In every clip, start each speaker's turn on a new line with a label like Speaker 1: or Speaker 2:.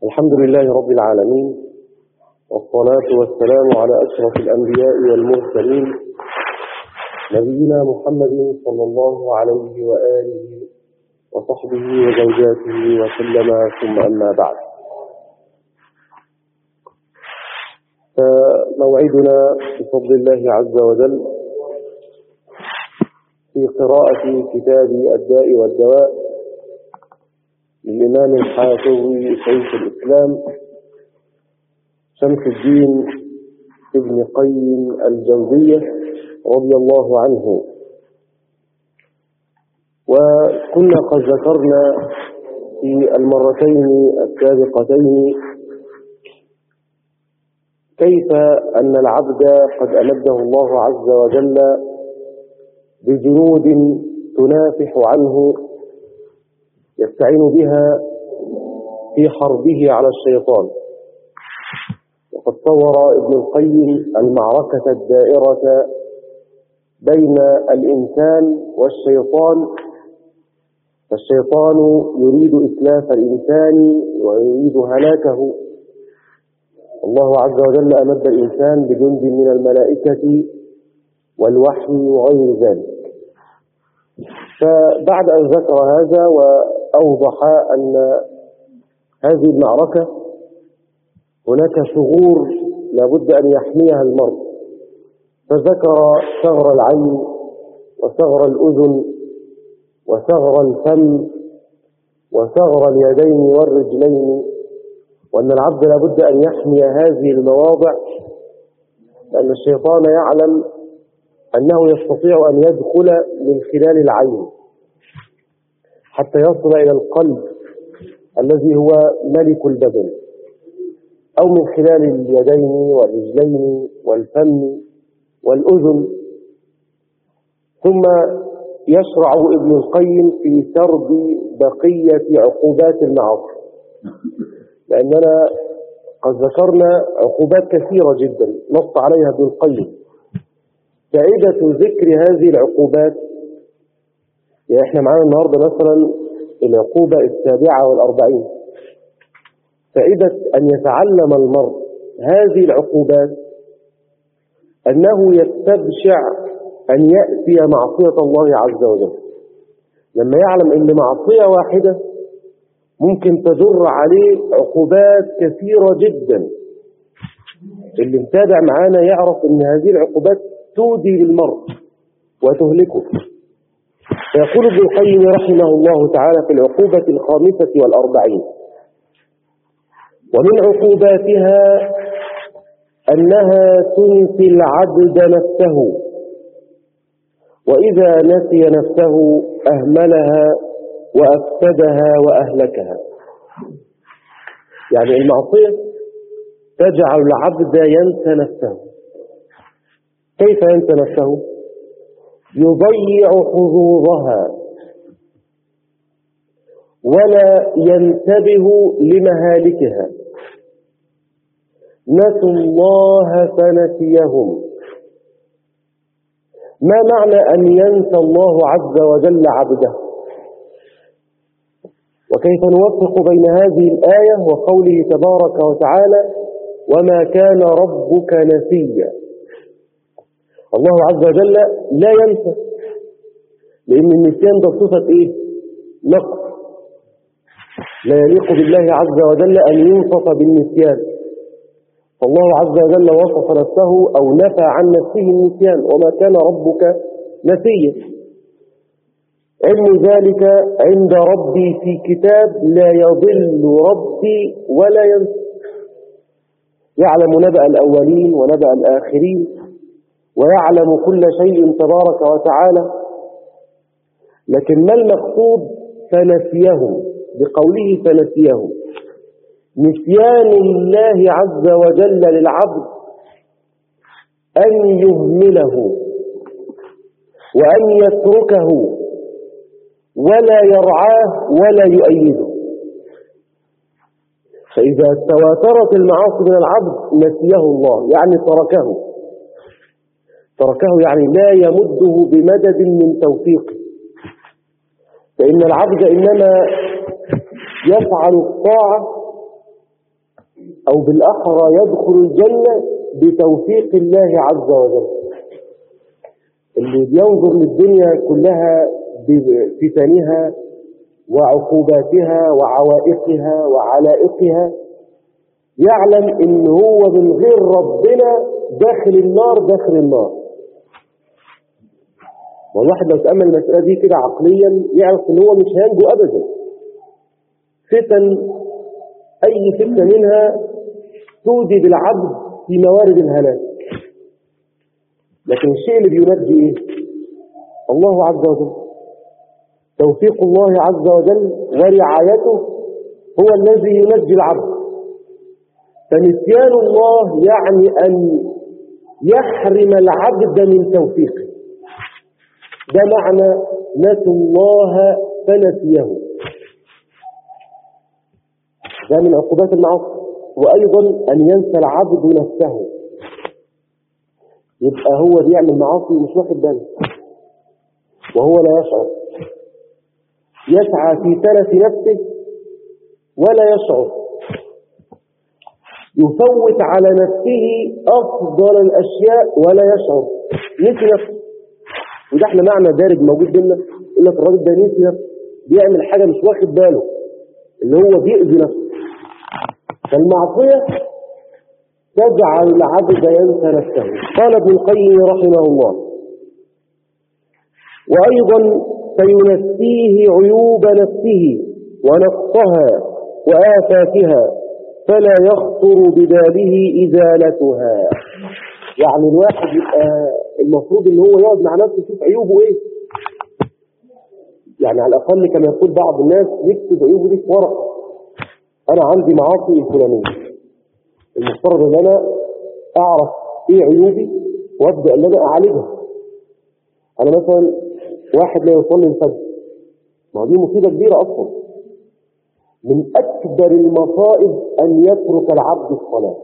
Speaker 1: الحمد لله رب العالمين والصلاة والسلام على أشرف الأنبياء والمرسلين نبينا محمد صلى الله عليه وآله وصحبه وزوجاته وسلم ثم أما بعد فموعدنا بفضل الله عز وجل في قراءة كتاب الداء والدواء للإمام الحافظ شيخ الإسلام شمس الدين ابن قيم الجوزية رضي الله عنه وكنا قد ذكرنا في المرتين السابقتين كيف أن العبد قد أمده الله عز وجل بجنود تنافح عنه يستعين بها في حربه على الشيطان وقد صور ابن القيم المعركة الدائرة بين الإنسان والشيطان فالشيطان يريد إتلاف الإنسان ويريد هلاكه الله عز وجل أمد الإنسان بجند من الملائكة والوحي وغير ذلك فبعد أن ذكر هذا وأوضح أن هذه المعركة هناك ثغور لابد أن يحميها المرء فذكر ثغر العين وثغر الأذن وثغر الفم وثغر اليدين والرجلين وأن العبد لابد أن يحمي هذه المواضع لأن الشيطان يعلم أنه يستطيع أن يدخل من خلال العين حتى يصل إلى القلب الذي هو ملك البدن أو من خلال اليدين والرجلين والفم والأذن ثم يشرع ابن القيم في سرد بقية عقوبات المعاصي لأننا قد ذكرنا عقوبات كثيرة جدا نص عليها ابن القيم فائدة ذكر هذه العقوبات يعني احنا معانا النهاردة مثلا العقوبة السابعة والأربعين فائدة أن يتعلم المرء هذه العقوبات أنه يستبشع أن يأتي معصية الله عز وجل لما يعلم أن معصية واحدة ممكن تجر عليه عقوبات كثيرة جدا اللي متابع معانا يعرف أن هذه العقوبات تودي للمرء وتهلكه فيقول ابن القيم رحمه الله تعالى في العقوبة الخامسة والأربعين ومن عقوباتها أنها تنسي العبد نفسه وإذا نسي نفسه أهملها وأفسدها وأهلكها يعني المعصية تجعل العبد ينسى نفسه كيف ينسى نفسه يضيع حظوظها ولا ينتبه لمهالكها نسوا الله فنسيهم ما معنى أن ينسى الله عز وجل عبده وكيف نوفق بين هذه الآية وقوله تبارك وتعالى وما كان ربك نسيا الله عز وجل لا ينسى لأن النسيان ده صفة إيه؟ نقص لا يليق بالله عز وجل أن يوصف بالنسيان فالله عز وجل وصف نفسه أو نفى عن نفسه النسيان وما كان ربك نسيا علم ذلك عند ربي في كتاب لا يضل ربي ولا ينسى يعلم نبأ الأولين ونبأ الآخرين ويعلم كل شيء تبارك وتعالى لكن ما المقصود فنسيهم بقوله فنسيهم نسيان الله عز وجل للعبد أن يهمله وأن يتركه ولا يرعاه ولا يؤيده فإذا تواترت المعاصي من العبد نسيه الله يعني تركه تركه يعني لا يمده بمدد من توفيقه فإن العبد إنما يفعل الطاعة أو بالأحرى يدخل الجنة بتوفيق الله عز وجل اللي بينظر للدنيا كلها بفتنها وعقوباتها وعوائقها وعلائقها يعلم ان هو من غير ربنا داخل النار داخل النار والواحد لو تأمل المسألة دي كده عقليا يعرف ان هو مش هينجو ابدا فتن اي فتنة منها تودي بالعبد في موارد الهلاك لكن الشيء اللي بينجي ايه الله عز وجل توفيق الله عز وجل ورعايته هو الذي ينجي العبد فنسيان الله يعني أن يحرم العبد من توفيقه ده معنى نسوا الله فنسيه ده من عقوبات المعاصي وأيضا أن ينسى العبد نفسه يبقى هو بيعمل معاصي مش واخد باله وهو لا يشعر يسعى في تلف نفسه ولا يشعر يفوت على نفسه أفضل الأشياء ولا يشعر نسي نفسه وده احنا معنى دارج موجود بينا يقول لك الراجل ده نسي نفسه بيعمل حاجة مش واخد باله اللي هو بيأذي نفسه فالمعصية تجعل العبد ينسى نفسه قال ابن القيم رحمه الله وأيضا فينسيه عيوب نفسه ونقصها وآفاتها فلا يخطر بباله إزالتها يعني الواحد يبقى المفروض ان هو يقعد مع نفسه يشوف عيوبه ايه يعني على الأقل كما يقول بعض الناس يكتب عيوبه دي في ورقة أنا عندي معاصي الفلانية المفترض ان أنا أعرف ايه عيوبي وأبدأ ان أنا أعالجها أنا مثلا واحد لا يصلي الفجر ما دي مصيبة كبيرة أصلا من أكبر المصائب أن يترك العبد الصلاة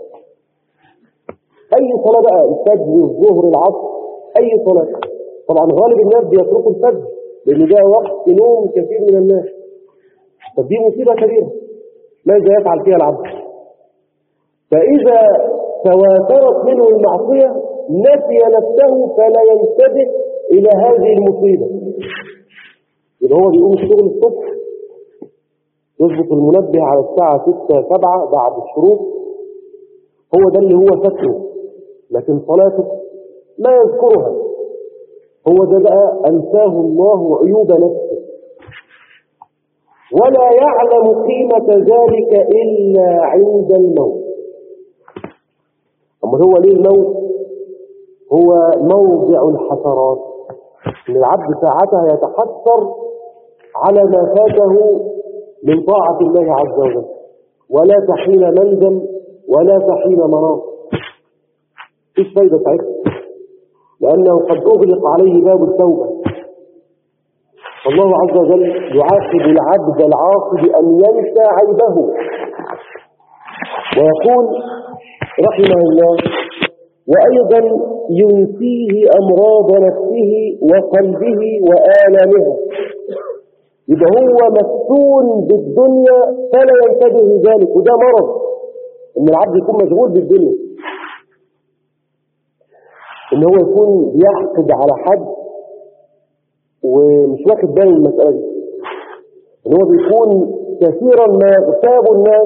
Speaker 1: أي صلاة بقى الفجر الظهر العصر أي صلاة طبعا غالب الناس بيتركوا الفجر لأن ده وقت نوم كثير من الناس طب دي مصيبة كبيرة ماذا يفعل فيها العبد فإذا تواترت منه المعصية نسي نفسه فلا ينتبه إلى هذه المصيبة يبقى هو بيقوم الشغل الصبح يظبط المنبه على الساعة 6 7 بعد الشروق هو ده اللي هو فاكره لكن صلاته ما يذكرها هو ده بقى أنساه الله عيوب نفسه ولا يعلم قيمة ذلك إلا عند الموت أما هو ليه الموت هو موضع الحسرات ان العبد ساعتها يتحسر على ما فاته من طاعة الله عز وجل ولا تحين مندم ولا تحين مناص ايش فايدة ساعتها لأنه قد أغلق عليه باب التوبة الله عز وجل يعاقب العبد العاصي بأن ينسى عيبه ويقول رحمه الله وأيضا ينسيه أمراض نفسه وقلبه وآلامها يبقى هو مفتون بالدنيا فلا ينتبه لذلك وده مرض ان العبد يكون مشغول بالدنيا ان هو يكون بيحقد على حد ومش واخد باله من المسألة دي ان هو بيكون كثيرا ما يغتاب الناس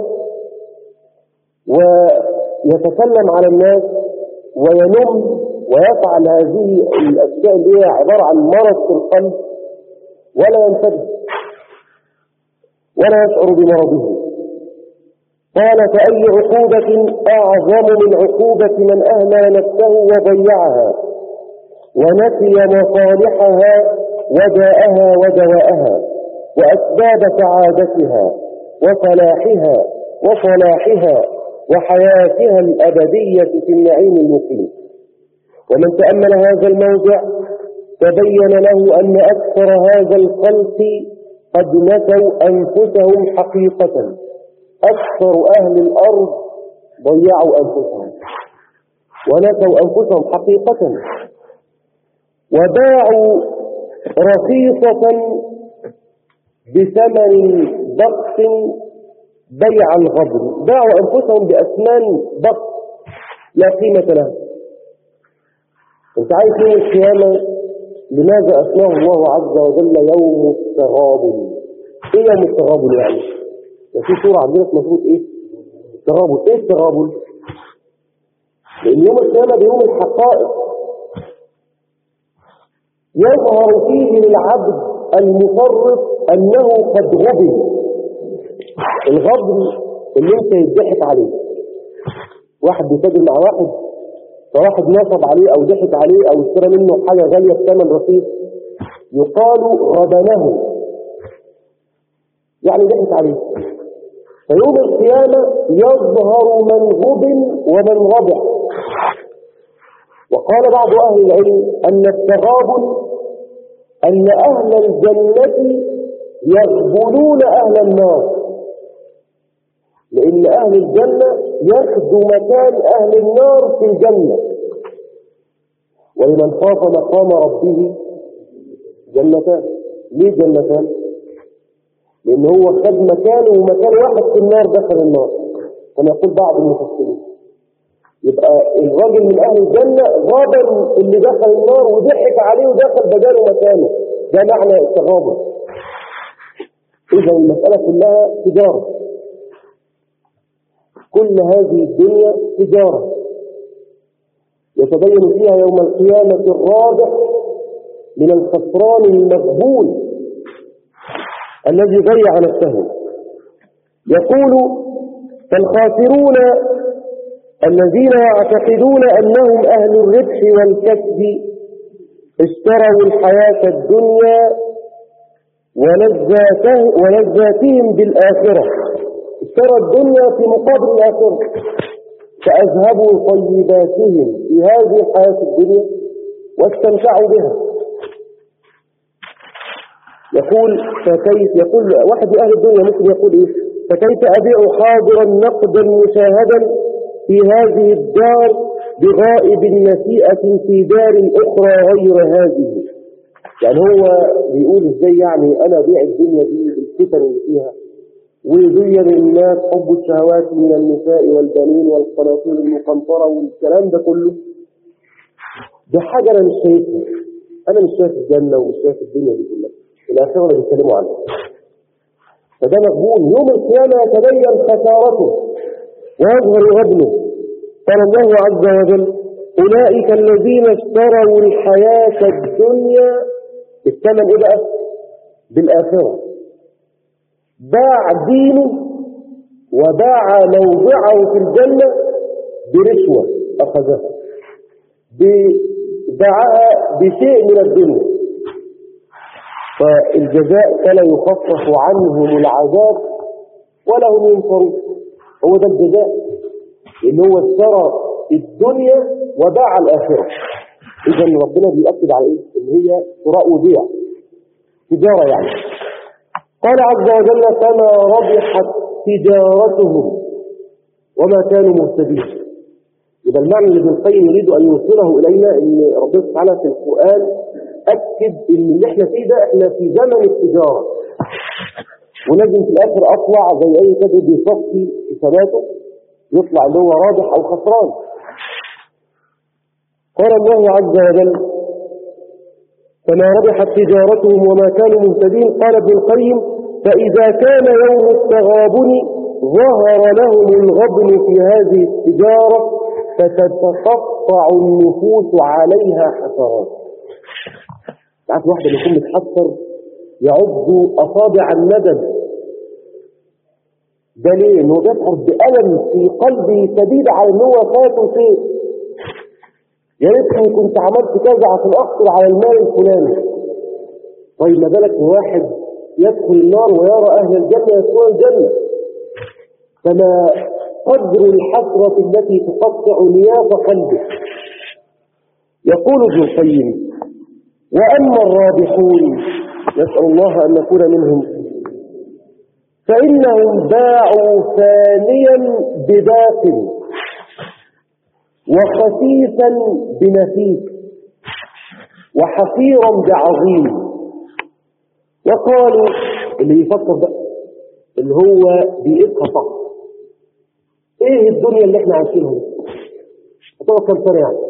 Speaker 1: ويتكلم على الناس وينم ويفعل هذه الأشياء اللي هي عبارة عن مرض في القلب ولا ينتبه ولا يشعر بمرضه قال فأي عقوبة أعظم من عقوبة من أهمل نفسه وضيعها ونسي مصالحها وداءها ودواءها وأسباب سعادتها وصلاحها وصلاحها وحياتها الأبدية في النعيم المقيم ومن تأمل هذا الموضع تبين له أن أكثر هذا الخلق قد نسوا أنفسهم حقيقة أكثر أهل الأرض ضيعوا أنفسهم ونسوا أنفسهم حقيقة وباعوا رخيصة بثمن بخس بيع الغبن باعوا أنفسهم بأثمان بط لا قيمة لها انت عارف يوم القيامة لماذا أسماه الله عز وجل يوم التغابن ايه يوم التغابن يعني في سورة عندنا اسمها سورة ايه التغابن ايه التغابن لأن يوم القيامة ده يوم الحقائق يظهر فيه للعبد المفرط أنه قد غبن الغبن اللي انت يضحك عليه واحد بيتاجر مع واحد فواحد نصب عليه او ضحك عليه او اشترى منه حاجة غالية بثمن رخيص يقال غبنه يعني ضحك عليه فيوم القيامة يظهر من غبن ومن ربح وقال بعض أهل العلم أن التغابن أن أهل الجنة يغبنون أهل النار لأن أهل الجنة ياخذوا مكان أهل النار في الجنة ولمن خاف مقام ربه جنتان ليه جنتان؟ لأن هو خد مكانه ومكان واحد في النار دخل النار كما يقول بعض المفسرين يبقى الراجل من أهل الجنة غابن اللي دخل النار وضحك عليه ودخل بداله مكانه ده معنى التغابن إذا المسألة كلها تجارة كل هذه الدنيا تجارة يتبين فيها يوم القيامة الرابع من الخسران المقبول الذي ضيع نفسه يقول فالخاسرون الذين يعتقدون أنهم أهل الربح والكسب اشتروا الحياة الدنيا ولذاته ولذاتهم بالآخرة اشترى الدنيا في مقابل الآخرة فأذهبوا طيباتهم في هذه الحياة الدنيا واستمتعوا بها يقول فكيف يقول واحد من أهل الدنيا ممكن يقول إيه فكيف أبيع حاضرا نقدا مشاهدا في هذه الدار بغائب نسيئة في دار أخرى غير هذه يعني هو بيقول ازاي يعني أنا أبيع الدنيا دي بالفتن اللي فيها ويزين للناس حب الشهوات من النساء والبنين والقناطير المقنطرة والكلام ده كله ده حاجة أنا مش شايفها أنا مش شايف الجنة ومش شايف الدنيا دي كلها الآخرة اللي بيتكلموا عنها فده مقبول يوم القيامة يتبين خسارته ويظهر غبنه قال الله عز وجل أولئك الذين اشتروا الحياة الدنيا الثمن إيه بقى؟ بالآخرة باع دينه وباع موضعه في الجنة برشوة أخذها باعها بشيء من الدنيا فالجزاء فلا يخفف عنهم العذاب ولا هم ينصرون هو ده الجزاء اللي هو اشترى الدنيا وباع الآخرة إذا ربنا بيؤكد على إيه؟ إن هي شراء وبيع تجارة يعني قال عز وجل فما ربحت تجارتهم وما كانوا مهتدين يبقى المعنى اللي ابن القيم يريد أن يوصله إلينا إن ربنا سبحانه في القرآن أكد إن اللي احنا فيه ده احنا في زمن التجارة ولازم في الآخر أطلع زي أي تاجر بيصفي حساباته يطلع اللي هو رابح أو خسران قال الله عز وجل فما ربحت تجارتهم وما كانوا مهتدين قال ابن القيم فإذا كان يوم التغابن ظهر لهم الغبن في هذه التجارة فتتقطع النفوس عليها حسرات تعرف واحدة اللي يكون متحسر يعض أصابع الندم ده ليه؟ انه بيشعر بألم في قلبه شديد على ان هو فاته شيء يا ريتني كنت عملت كذا عشان احصل على المال الفلاني طيب ما بالك بواحد يدخل النار ويرى اهل الجنه يدخلون الجنه فما قدر الحسرة التي تقطع نياف قلبه يقول ابن القيم وأما الرابحون نسأل الله أن نكون منهم فإنهم باعوا ثانيا بداخل وخفيفا بنفيس وحقيرا بعظيم وقالوا اللي يفكر بقى اللي هو بيئتها صح ايه الدنيا اللي احنا عايشينها دي؟ هتقعد كام سنه يعني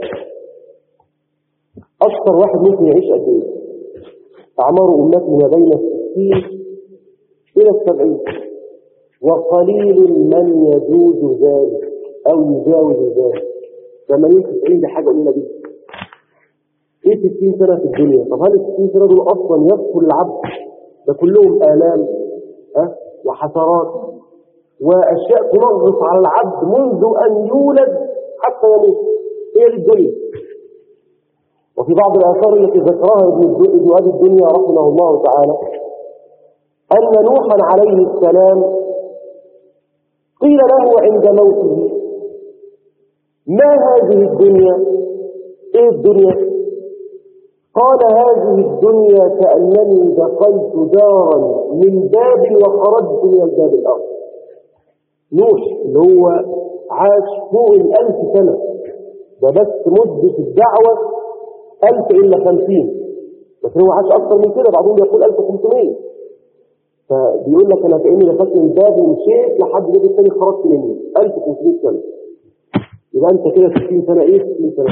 Speaker 1: اكثر واحد ممكن يعيش قد ايه اعمار امتي ما بين الستين الى السبعين وقليل من يجوز ذلك او يجاوز ذلك 80 90 دي حاجه قليله جدا ايه 60 سنه في الدنيا طب هل ال 60 سنه دول اصلا يغفر العبد ده كلهم الام ها وحسرات واشياء تنغص على العبد منذ ان يولد حتى يموت هي دي الدنيا وفي بعض الاثار التي ذكرها ابن ابن ابي الدنيا رحمه الله تعالى ان نوحا عليه السلام قيل له عند موته ما هذه الدنيا ايه الدنيا قال هذه الدنيا كأنني دخلت دارا من باب وخرجت من الباب الآخر نوح اللي هو عاش فوق الألف سنة ده بس مدة الدعوة ألف إلا خمسين لكن هو عاش أكثر من كده بعضهم يقول ألف وخمسمية فبيقول لك أنا كأني دخلت من باب ومشيت لحد باب الثاني خرجت منه ألف وخمسمية سنة يبقى أنت كده 60 سنة إيه 60 سنة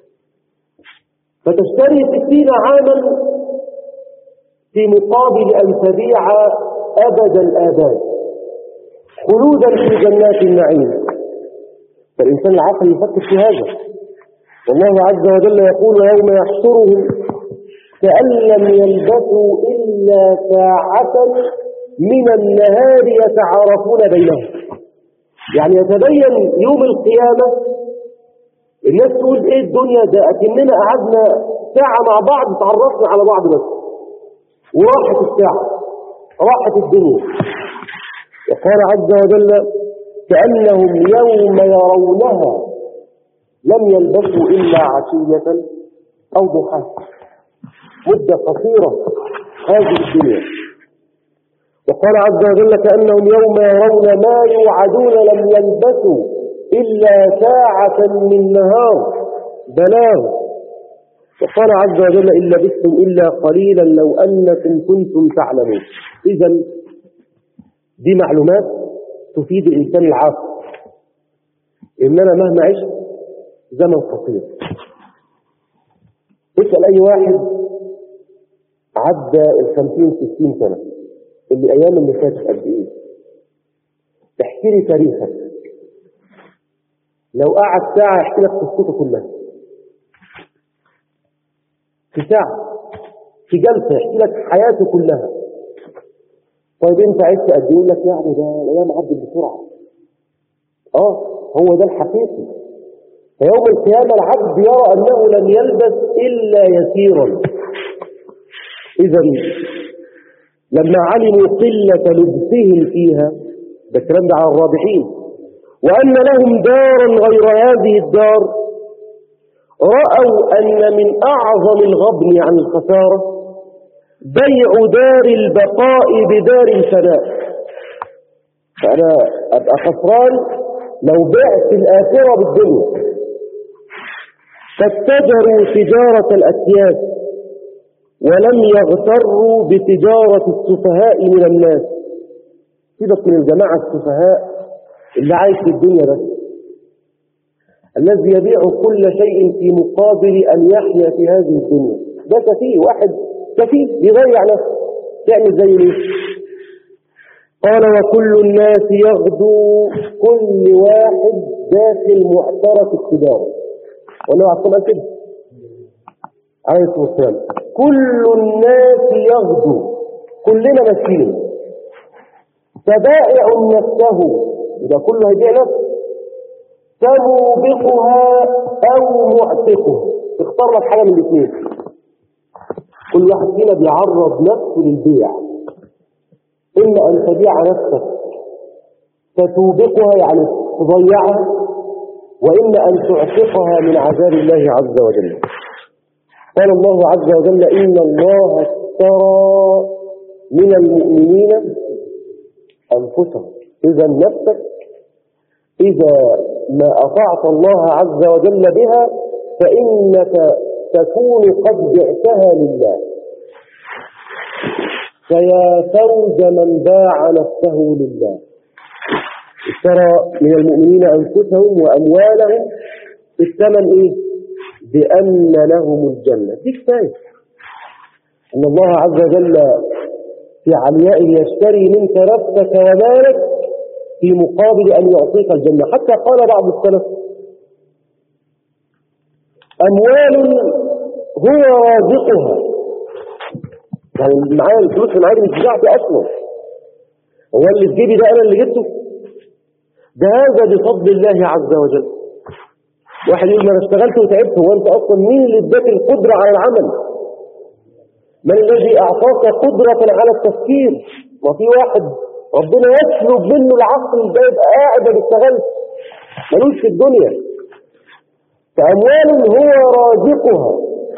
Speaker 1: فتشتري ستين عاما في مقابل أن تبيع أبد الآباد خلودا في جنات النعيم فالإنسان العقل يفكر في هذا والله عز وجل يقول يوم يحشرهم كأن لم يلبثوا إلا ساعة من النهار يتعارفون بينهم يعني يتبين يوم القيامة الناس تقول ايه الدنيا ده اكننا قعدنا ساعة مع بعض تعرفنا على بعض بس وراحت الساعة راحت الدنيا وقال عز وجل كأنهم يوم يرونها لم يلبثوا إلا عشية أو ضحاها مدة قصيرة هذه الدنيا وقال عز وجل كأنهم يوم يرون ما يوعدون لم يلبثوا إلا ساعة من نهار بلاغ وقال عز وجل إن لبثتم إلا قليلا لو أنكم كنتم تعلمون إذا دي معلومات تفيد الإنسان العاقل إننا مهما عشت زمن قصير اسأل أي واحد عدى الخمسين ستين سنة اللي أيام اللي فاتت قد إيه احكي لي تاريخك لو قعد ساعة يحكي لك قصته كلها في ساعة في جلسة يحكي لك حياته كلها طيب انت عشت قد ايه يقول لك يعني ده الايام عدت بسرعة اه هو ده الحقيقي فيوم القيامة العبد يرى انه لم يلبث الا يسيرا اذا لما علموا قلة لبسهم فيها ده الكلام ده على الرابحين وأن لهم دارا غير هذه الدار رأوا أن من أعظم الغبن عن الخسارة بيع دار البقاء بدار الفناء فأنا أبقى خسران لو بعت الآخرة بالدنيا فاتجروا تجارة الأكياس ولم يغتروا بتجارة السفهاء من الناس سيبك من الجماعة السفهاء اللي عايش في الدنيا بس الذي يبيع كل شيء في مقابل أن يحيا في هذه الدنيا ده سفيه واحد سفيه بيضيع نفسه تعمل زي ليه قال وكل الناس يغدو كل واحد داخل معترف التجارة والله عصام كده عليه الصلاة والسلام كل الناس يغدو كلنا ماشيين فبائع نفسه يبقى كله هيبيع نفسه سموبقها او معتقها تختار لك حاجه من الاثنين كل واحد فينا بيعرض نفسه للبيع اما ان تبيع نفسك فتوبقها يعني تضيعها واما ان تعتقها من عذاب الله عز وجل قال الله عز وجل ان الله اشترى من المؤمنين انفسهم اذا نفسك إذا ما أطعت الله عز وجل بها فإنك تكون قد بعتها لله فيا فوز من باع نفسه لله اشترى من المؤمنين أنفسهم وأموالهم بالثمن إيه؟ بأن لهم الجنة دي كفاية أن الله عز وجل في عليائه يشتري منك نفسك ومالك في مقابل أن يعطيك الجنة حتى قال بعض السلف أموال هو رازقها يعني معايا الفلوس اللي معايا مش بتاعتي أصلا هو اللي في جيبي ده أنا اللي جبته ده هذا بفضل الله عز وجل واحد يقول ما انا اشتغلت وتعبت هو انت اصلا مين اللي اداك القدره على العمل من الذي اعطاك قدره على التفكير ما في واحد ربنا يسلب منه العقل ده يبقى قاعد ما بيشتغلش ملوش في الدنيا فاموال هو رازقها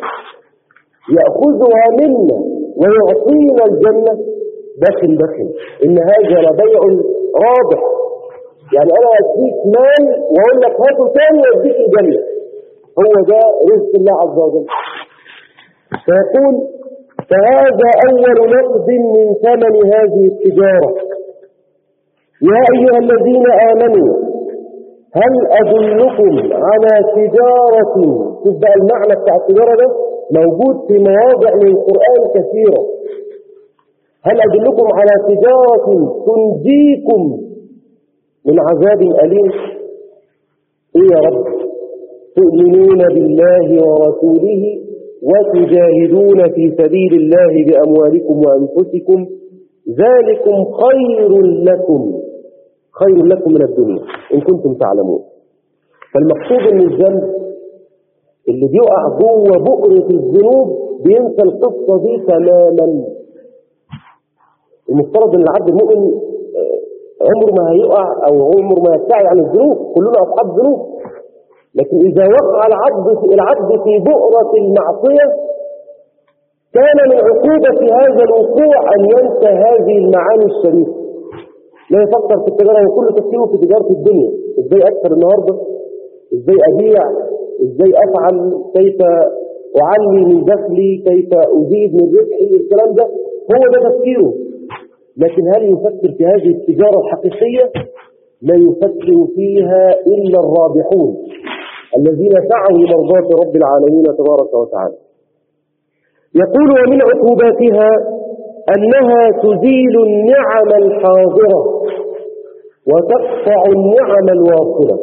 Speaker 1: ياخذها منا ويعطينا الجنه دخل دخل ان هذا لبيع رابح يعني انا اديك مال واقول لك هاته تاني واديك الجنه هو ده رزق الله عز وجل فيقول فهذا اول نقد من ثمن هذه التجاره يا ايها الذين امنوا هل ادلكم على تجاره شوف بقى المعنى بتاع التجاره ده موجود في مواضع من القران كثيره هل ادلكم على تجاره تنجيكم من عذاب أليم إيه يا رب تؤمنون بالله ورسوله وتجاهدون في سبيل الله بأموالكم وأنفسكم ذلكم خير لكم خير لكم من الدنيا إن كنتم تعلمون فالمقصود أن الذنب اللي بيقع جوه بؤرة الذنوب بينسى القصة دي تماما المفترض ان العبد المؤمن عمره ما هيقع او عمره ما يبتعد عن الذنوب كلنا اصحاب ذنوب لكن اذا وقع العبد في العبد في بؤرة المعصية كان من عقوبة هذا الوقوع ان ينسى هذه المعاني الشريفة لا يفكر في التجارة وكل تفكيره في تجارة الدنيا ازاي اكثر النهاردة ازاي ابيع ازاي افعل كيف اعلي من دخلي كيف ازيد من ربحي الكلام ده هو ده تفكيره لكن هل يفكر في هذه التجارة الحقيقية لا يفكر فيها إلا الرابحون الذين سعوا لمرضاة رب العالمين تبارك وتعالى يقول ومن عقوباتها أنها تزيل النعم الحاضرة وتقطع النعم الواصلة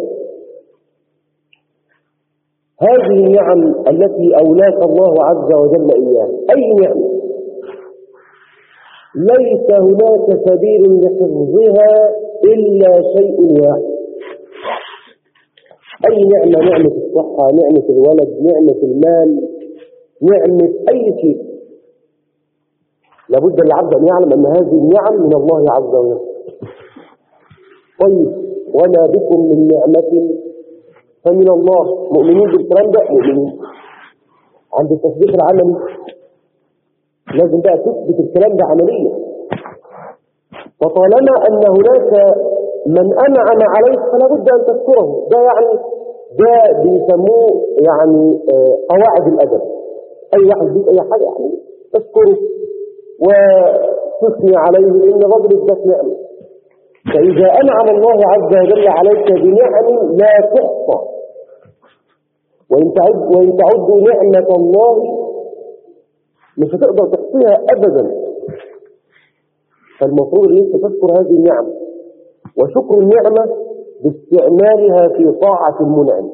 Speaker 1: هذه النعم التي أولاك الله عز وجل إياها أي نعمة ليس هناك سبيل لحفظها إلا شيء واحد أي نعمة نعمة الصحة نعمة الولد نعمة المال نعمة أي شيء لابد للعبد أن يعلم أن هذه النعم من الله عز وجل طيب وما بكم من نعمة فمن الله مؤمنين بالكلام ده مؤمنين عند التصديق العملي لازم بقى تثبت الكلام ده عمليا فطالما أن هناك من أنعم عليك فلا بد أن تذكره ده يعني ده بيسموه يعني قواعد الأدب أي واحد بيك أي حاجة يعني تذكره وتثني عليه لأن الرجل اداك نعمة فإذا أنعم الله عز وجل عليك بنعم لا تحصى وإن تعد وإن تعدوا نعمة الله مش هتقدر تحصيها أبدا فالمفروض ان انت تذكر هذه النعم وشكر النعمة باستعمالها في طاعة المنعم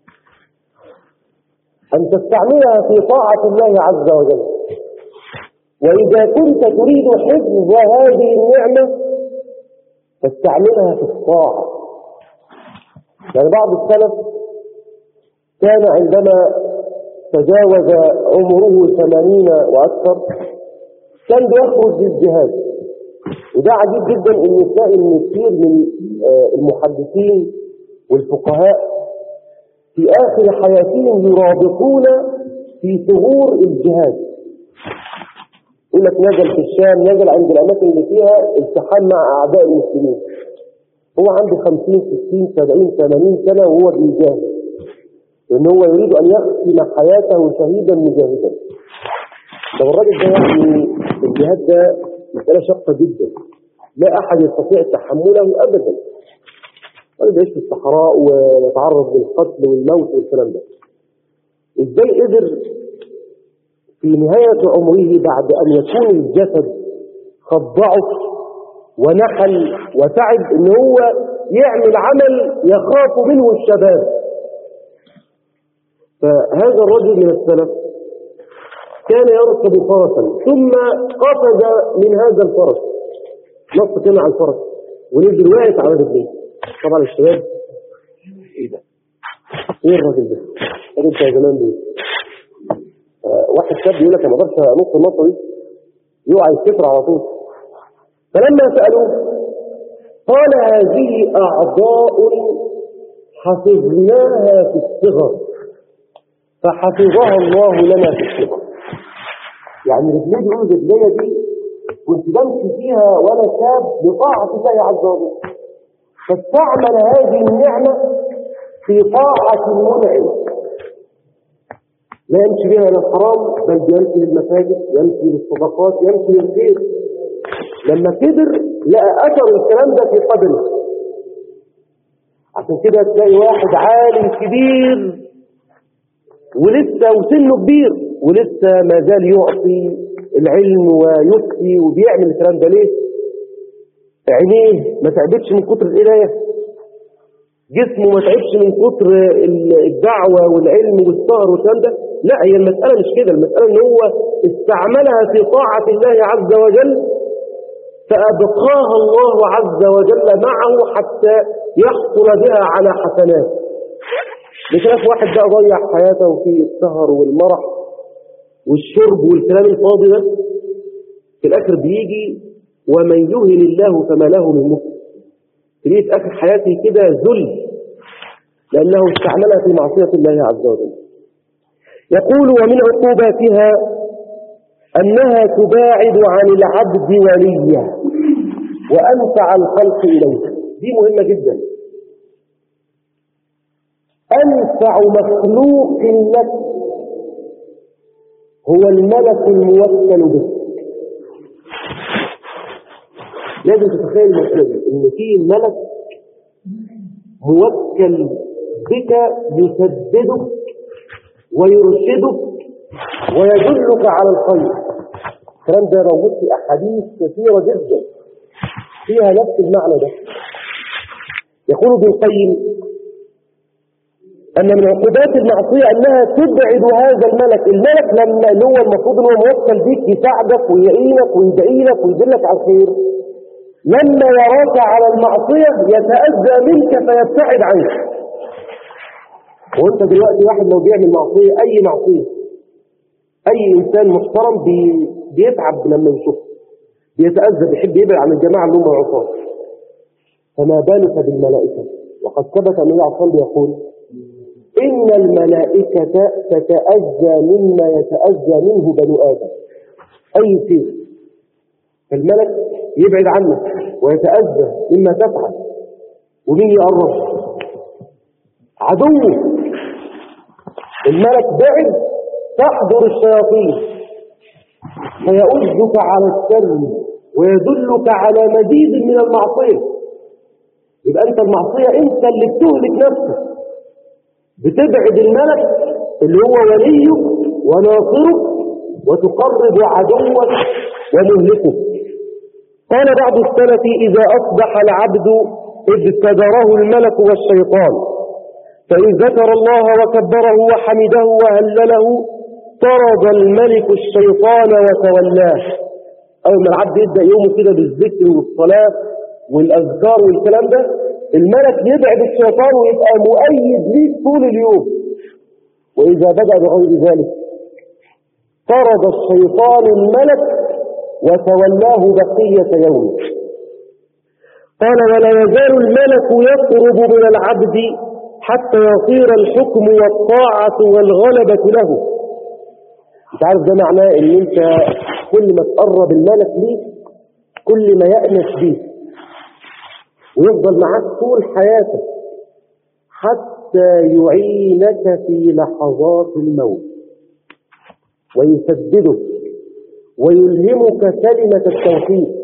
Speaker 1: أن تستعملها في طاعة الله عز وجل وإذا كنت تريد حفظ هذه النعمة فاستعملها في الطاعة يعني بعض السلف كان عندما تجاوز عمره ثمانين وأكثر كان بيخرج للجهاد وده عجيب جدا ان تلاقي ان كثير من المحدثين والفقهاء في اخر حياتهم يرابطون في ثغور الجهاد يقول لك نزل في الشام نزل عند الاماكن اللي فيها التحام مع اعداء المسلمين هو عنده 50 60 70 80 سنه وهو بيجاهد لان هو يريد ان يختم حياته شهيدا مجاهدا طب الراجل ده يعني الجهاد ده مسألة شاقة جدا لا أحد يستطيع تحمله أبدا ولا بيعيش في الصحراء ويتعرض للقتل والموت والكلام ده ازاي قدر في نهاية عمره بعد أن يكون الجسد قد ضعف ونحل وتعب ان هو يعمل عمل يخاف منه الشباب فهذا الرجل من السلف كان يركب فرسا ثم قفز من هذا الفرس نص كان على الفرس ونزل واقف على رجليه طبعا الشباب ايه ده ايه الراجل ده الراجل بتاع زمان دول آه واحد شاب يقول لك انا ما اقدرش انط النطه دي يقع يتكسر على طول فلما سالوه قال هذه اعضاء حفظناها في الصغر فحفظها الله لنا في الصغر يعني رجليه بيقولوا رجليه دي كنت بمشي فيها وانا شاب بطاعه الله عز وجل فاستعمل هذه النعمه في طاعه المنعم لا يمشي بها الى الحرام بل يمشي للمساجد يمشي للصدقات يمشي للخير لما كبر لقى اثر الكلام ده في قدمه عشان كده تلاقي واحد عالم كبير ولسه وسنه كبير ولسه ما زال يعطي العلم ويفتي وبيعمل الكلام ده ليه عينيه ما تعبتش من كتر القرايه جسمه ما تعبش من كتر الدعوه والعلم والسهر والكلام ده لا هي المساله مش كده المساله ان هو استعملها في طاعه الله عز وجل فابقاها الله عز وجل معه حتى يحصل بها على حسنات بخلاف واحد بقى ضيع حياته في السهر والمرح والشرب والكلام الفاضي ده في الاخر بيجي ومن يهن الله فما له من مكر تلاقيه في اخر حياته كده ذل لانه استعملها في معصيه الله عز وجل يقول ومن عقوباتها انها تباعد عن العبد وليه وانفع الخلق اليه دي مهمه جدا أنفع مخلوق لك هو الملك الموكل به لازم تتخيل المسألة دي إن في ملك موكل بك يسددك ويرشدك ويدلك على الخير الكلام ده موجود في أحاديث كثيرة جدا فيها نفس المعنى ده يقول ابن القيم أن من عقوبات المعصية أنها تبعد هذا الملك الملك لما اللي هو المفروض أنه موكل بيك يساعدك ويعينك ويدعي لك ويدلك على الخير لما يراك على المعصية يتأذى منك فيبتعد عنك وانت دلوقتي واحد لو بيعمل معصية أي معصية أي إنسان محترم بي بيتعب لما يشوفه بيتأذى بيحب يبعد عن الجماعة اللي هم العصاة فما بالك بالملائكة وقد ثبت أن الله عصام بيقول إن الملائكة تتأذى مما يتأذى منه بنو آدم أي شيء الملك يبعد عنك ويتأذى مما تفعل ومين يقرب عدوه الملك بعد تحضر الشياطين فيؤذك على الشر ويدلك على مزيد من المعصية يبقى أنت المعصية أنت اللي بتهلك نفسك بتبعد الملك اللي هو وليك وناصرك وتقرب عدوك ومهلكك قال بعض السلف إذا أصبح العبد ابتدره الملك والشيطان فإن ذكر الله وكبره وحمده وهلله طرد الملك الشيطان وتولاه أول ما العبد يبدأ يومه كده بالذكر والصلاة والأذكار والكلام ده الملك يبعد الشيطان ويبقى مؤيد ليك طول اليوم وإذا بدأ بغير ذلك طرد الشيطان الملك وتولاه بقية يومه قال ولا يزال الملك يقرب من العبد حتى يصير الحكم والطاعة والغلبة له انت عارف ده معناه ان انت كل ما تقرب الملك ليك كل ما يأنس بيك ويفضل معاك طول حياتك حتى يعينك في لحظات الموت ويسددك ويلهمك كلمة التوحيد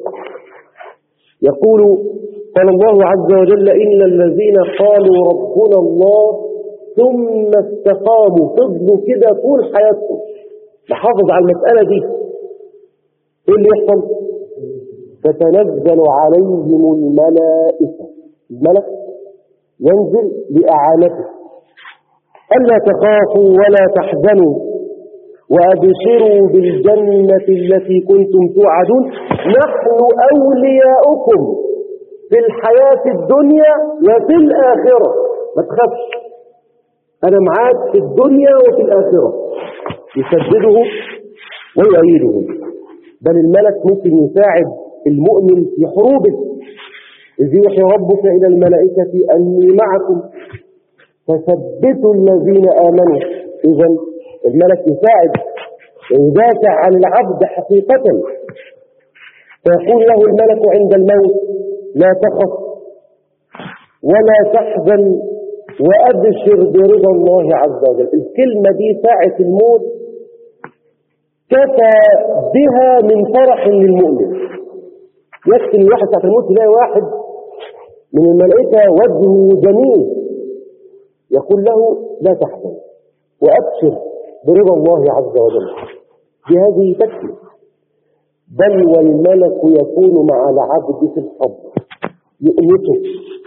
Speaker 1: يقول قال الله عز وجل إن الذين قالوا ربنا الله ثم استقاموا فضلوا كده طول حياتهم نحافظ على المسألة دي ايه اللي يحصل تتنزل عليهم الملائكة الملك ينزل لأعانته ألا تخافوا ولا تحزنوا وأبشروا بالجنة التي كنتم توعدون نحن أولياؤكم في الحياة الدنيا وفي الآخرة ما تخافش أنا معاك في الدنيا وفي الآخرة يسدده ويؤيده بل الملك ممكن يساعد المؤمن في حروبه إذ يوحي ربك إلى الملائكة أني معكم فثبتوا الذين آمنوا إذا الملك يساعد ويدافع عن العبد حقيقة فيقول له الملك عند الموت لا تخف ولا تحزن وأبشر برضا الله عز وجل الكلمة دي ساعة الموت كفى بها من فرح للمؤمن يكفي الواحد ساعة الموت يلاقي واحد من الملائكة وجهه جميل يقول له لا تحزن وأبشر برضا الله عز وجل بهذه تكفي بل والملك يكون مع العبد في القبر يؤنسه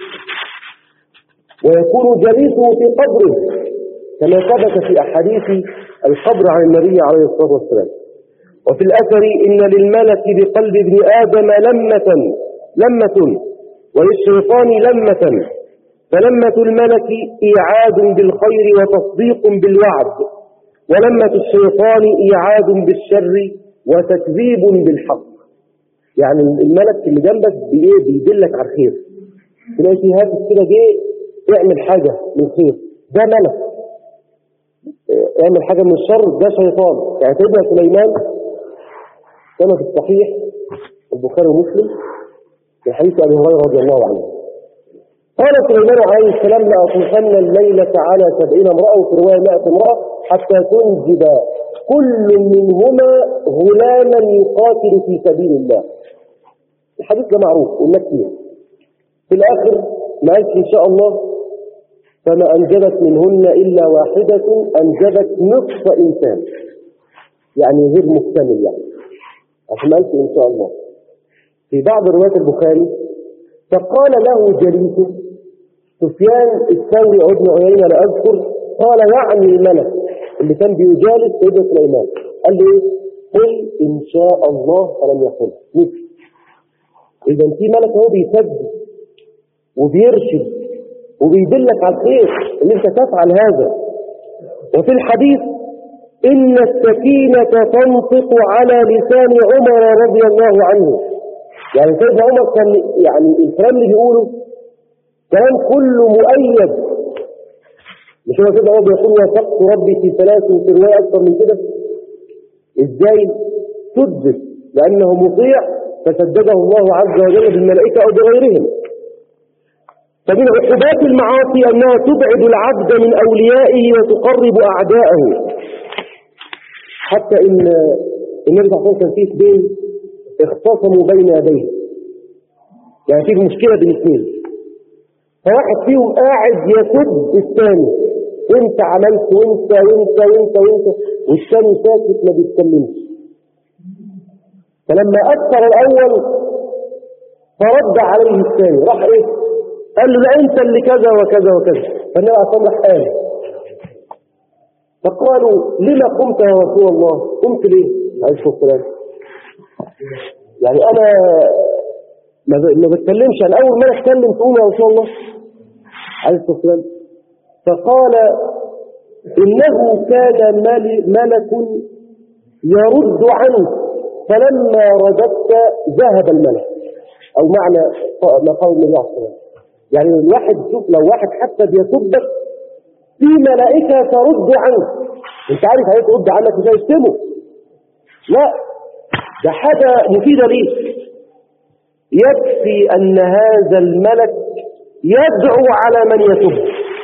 Speaker 1: ويكون جليسه في قبره كما ثبت في أحاديث القبر عن النبي عليه الصلاة والسلام وفي الأثر إن للملك بقلب ابن آدم لمة لمة وللشيطان لمة فلمة الملك إيعاد بالخير وتصديق بالوعد ولمة الشيطان إيعاد بالشر وتكذيب بالحق يعني الملك اللي جنبك بإيه بيدلك على الخير تلاقي في هاتف كده جه اعمل حاجة من خير ده ملك اعمل حاجة من الشر ده شيطان يعني سيدنا سليمان كما في الصحيح البخاري ومسلم من حديث ابي هريره رضي الله عنه قال سليمان عليه السلام لأطوفن الليلة على سبعين امرأة وفي رواية مائة امرأة حتى تنجب كل منهما غلاما يقاتل في سبيل الله الحديث ده معروف قلنا كتير في الآخر ما قالش إن شاء الله فما أنجبت منهن إلا واحدة أنجبت نصف إنسان يعني غير مكتمل يعني عشان ما قالش إن شاء الله في بعض روايات البخاري فقال له جليسه سفيان الثوري او ابن عيينه لا اذكر قال يعني الملك اللي كان بيجالس سيدنا سليمان قال له ايه؟ قل ان شاء الله فلم يقل نسي اذا في ملك هو بيسدد وبيرشد وبيدلك على الخير ان انت تفعل هذا وفي الحديث ان السكينه تنطق على لسان عمر رضي الله عنه يعني سيدنا عمر كان يعني الكلام اللي بيقوله كلام كله مؤيد مش هو كده هو بيقول وثقت ربي في ثلاث في روايه اكثر من كده ازاي سدد لانه مطيع فسدده الله عز وجل بالملائكه او بغيرهم فمن عقوبات المعاصي انها تبعد العبد من اوليائه وتقرب اعداءه حتى ان النبي صلى الله عليه وسلم كان فيه اثنين اختصموا بين يديه يعني فيه مشكله بين اثنين فواحد فيهم قاعد يسب الثاني وانت عملت وانت وانت وانت وانت والثاني ساكت ما بيتكلمش فلما اثر الاول فرد عليه الثاني راح ايه قال له لا انت اللي كذا وكذا وكذا فالنبي عليه الصلاه والسلام قال فقالوا لما قمت يا رسول الله قمت ليه عليه الصلاه والسلام يعني انا ما بتكلمش انا اول ما اتكلم تقول يا رسول الله عليه الصلاه والسلام فقال انه كان ملك يرد عنه فلما رددت ذهب الملك او معنى ما قال النبي عليه الصلاه والسلام يعني الواحد شوف لو واحد حتى بيسبك في ملائكه ترد عنه انت عارف هي ترد عنك مش هيشتمه لا ده حاجه مفيده ليك يكفي أن هذا الملك يدعو على من يتوب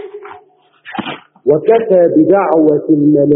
Speaker 1: وكفى بدعوة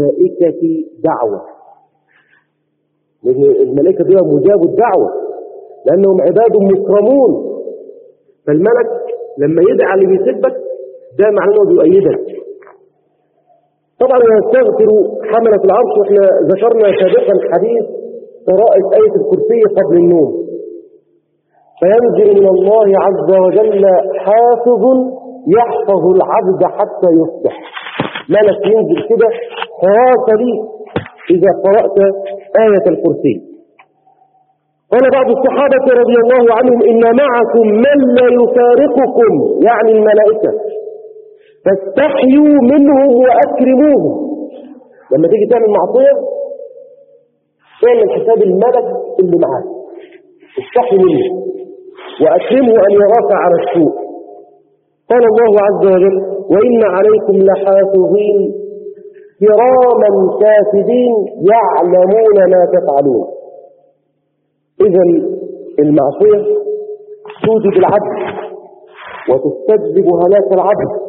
Speaker 1: الملائكة دعوة لأن الملائكة دي مجاب الدعوة لأنهم عباد مكرمون فالملك لما يدعى اللي بيسبك ده معناه انه بيؤيدك طبعا يستغفر حملة العرش واحنا ذكرنا سابقا حديث قراءة آية الكرسي قبل النوم فينزل من الله عز وجل حافظ يحفظ العبد حتى يصبح ملك ينزل كده حراسة ليك إذا قرأت آية الكرسي قال بعض الصحابة رضي الله عنهم إن معكم من لا يفارقكم يعني الملائكة فاستحيوا منهم وأكرموهم لما تيجي تعمل معصية اعمل حساب الملك اللي معاك استحي منه وأكرمه أن يراك على السوء قال الله عز وجل وإن عليكم لحافظين كراما كاتبين يعلمون ما تفعلون إذا المعصية توجد العبد وتستجلب هلاك العبد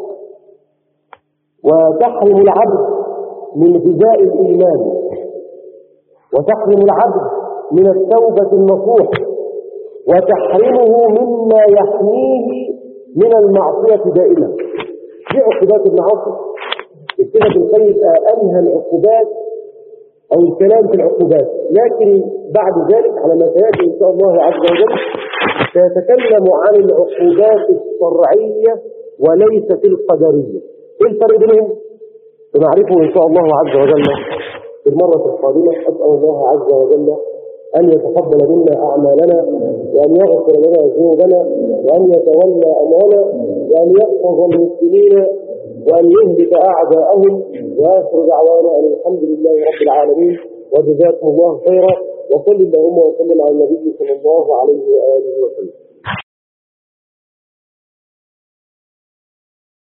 Speaker 1: وتحرم العبد من غذاء الإيمان وتحرم العبد من التوبة النصوح وتحرمه مما يحميه من المعصية دائما في عقوبات المعاصي ابتدى بالخير أنهى العقوبات أو الكلام في العقوبات لكن بعد ذلك على ما سيأتي إن شاء الله عز وجل سيتكلم عن العقوبات الشرعية وليست القدرية إيه الفرق بينهم؟ سنعرفه إن شاء الله عز وجل في المرة القادمة أسأل الله عز وجل أن يتقبل منا أعمالنا وأن يغفر لنا ذنوبنا وأن يتولى أمرنا وأن يحفظ المسلمين وأن يهلك أعداءهم وآخر دعوانا أن الحمد لله رب العالمين وجزاكم الله خيرا وصل اللهم وسلم على النبي صلى الله عليه وآله وسلم